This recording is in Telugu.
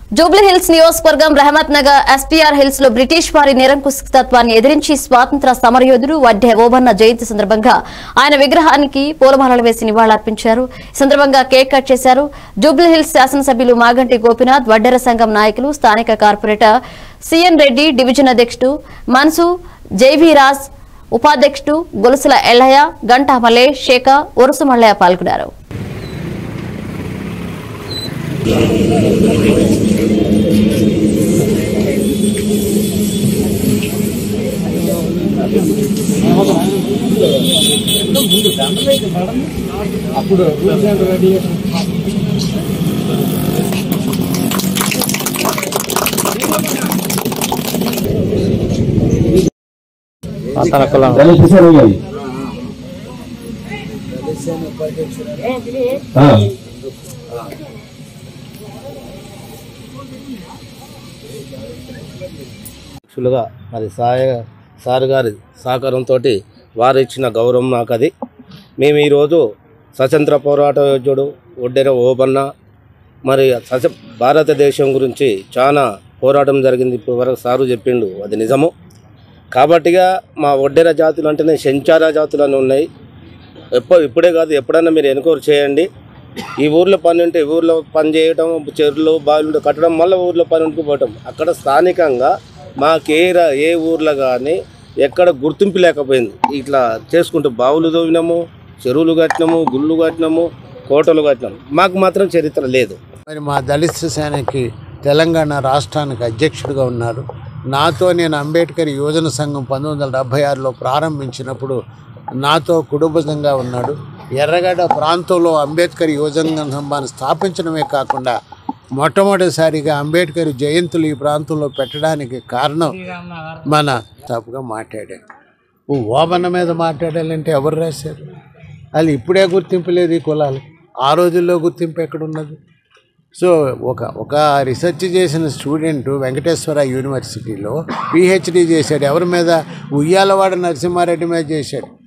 జూబ్లీ హిల్స్ నియోజకవర్గం రహమత్ నగర్ ఎస్పీఆర్ హిల్స్ లో బ్రిటిష్ వారి నిరంకుశత్వాన్ని ఎదిరించి స్వాతంత్ర సమరయోధుడు వడ్డే ఓబన్న జయంతి సందర్భంగా ఆయన విగ్రహానికి పూలమాలలు వేసి నివాళులర్పించారు ఈ సందర్భంగా కేక్ కట్ చేశారు జూబ్లీ హిల్స్ శాసనసభ్యులు మాగంటి గోపినాథ్ వడ్డెర సంఘం నాయకులు స్థానిక కార్పొరేటర్ సిఎన్ రెడ్డి డివిజన్ అధ్యక్షుడు మన్సు జైవీరాజ్ ఉపాధ్యక్షుడు గొలుసుల ఎల్లయ్య గంటా మల్లేష్ శేఖర్ ఉరుసు మల్లయ్య పాల్గొన్నారు దళిత సేన గారి ఆ. అధ్యక్షులుగా మరి సాయ సార్ గారి సహకారంతో వారు ఇచ్చిన గౌరవం నాకు అది మేము ఈరోజు స్వతంత్ర పోరాట యోధుడు ఒడ్డెర ఓబన్న మరి సచ భారతదేశం గురించి చాలా పోరాటం జరిగింది ఇప్పుడు వరకు సారు చెప్పిండు అది నిజము కాబట్టిగా మా ఒడ్డెర జాతులు అంటేనే సెంచారా జాతులు అని ఉన్నాయి ఎప్ప ఇప్పుడే కాదు ఎప్పుడైనా మీరు ఎన్క్వైరీ చేయండి ఈ ఊర్లో పని ఉంటే ఈ ఊర్లో పని చేయటం చెరువులు బావిలు కట్టడం మళ్ళీ ఊర్లో పని ఉంటూ పోవటం అక్కడ స్థానికంగా మాకు ఏ రా- ఏ ఊర్లో కానీ ఎక్కడ గుర్తింపు లేకపోయింది ఇట్లా చేసుకుంటూ బావులు తవ్వినాము చెరువులు కట్టినాము గుళ్ళు కట్టినాము కోటలు కట్టినాము మాకు మాత్రం చరిత్ర లేదు మరి మా దళిత సేనకి తెలంగాణ రాష్ట్రానికి అధ్యక్షుడిగా ఉన్నారు నాతో నేను అంబేద్కర్ యువజన సంఘం పంతొమ్మిది వందల డెబ్భై ఆరులో ప్రారంభించినప్పుడు నాతో కుటుంబంగా ఉన్నాడు ఎర్రగడ్డ ప్రాంతంలో అంబేద్కర్ యువజన సంఘాన్ని స్థాపించడమే కాకుండా మొట్టమొదటిసారిగా అంబేద్కర్ జయంతులు ఈ ప్రాంతంలో పెట్టడానికి కారణం మన తప్పుగా మాట్లాడాడు ఓబన్న మీద మాట్లాడాలంటే ఎవరు రాశారు అది ఇప్పుడే గుర్తింపు లేదు ఈ కులాలు ఆ రోజుల్లో గుర్తింపు ఎక్కడున్నది సో ఒక ఒక రీసెర్చ్ చేసిన స్టూడెంట్ వెంకటేశ్వర యూనివర్సిటీలో పిహెచ్డి చేశాడు ఎవరి మీద ఉయ్యాలవాడ నరసింహారెడ్డి మీద చేశాడు